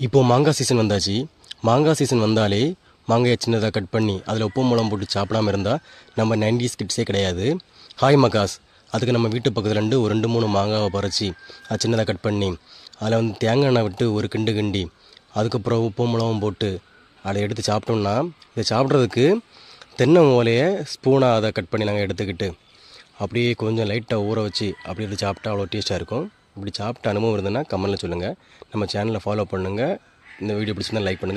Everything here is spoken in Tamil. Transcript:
இப்போது மாங்காய் சீசன் வந்தாச்சு மாங்காய் சீசன் வந்தாலே மாங்காயை சின்னதாக கட் பண்ணி அதில் உப்பு மிளகம் போட்டு சாப்பிடாம இருந்தால் நம்ம நைன்டிஸ் கிட்ஸே கிடையாது ஹாய் மகாஸ் அதுக்கு நம்ம வீட்டு பக்கத்துல இருந்து ஒரு ரெண்டு மூணு மாங்காவை பறித்து அது சின்னதாக கட் பண்ணி அதில் வந்து தேங்காய் எண்ணெய் விட்டு ஒரு கிண்டு கிண்டி அதுக்கப்புறம் உப்பு மிளகும் போட்டு அதை எடுத்து சாப்பிட்டோம்னா இதை சாப்பிட்றதுக்கு தென்னை ஓலையை ஸ்பூனாக அதை கட் பண்ணி நாங்கள் எடுத்துக்கிட்டு அப்படியே கொஞ்சம் லைட்டாக ஊற வச்சு அப்படி எடுத்து சாப்பிட்டா அவ்வளோ டேஸ்ட்டாக இருக்கும் இப்படி சாப்பிட்ட அனுபவம் இருந்ததுன்னா கமெண்ட்டில் சொல்லுங்கள் நம்ம சேனலை ஃபாலோ பண்ணுங்கள் இந்த வீடியோ பிடிச்சிருந்தா லைக் பண்ணுங்கள்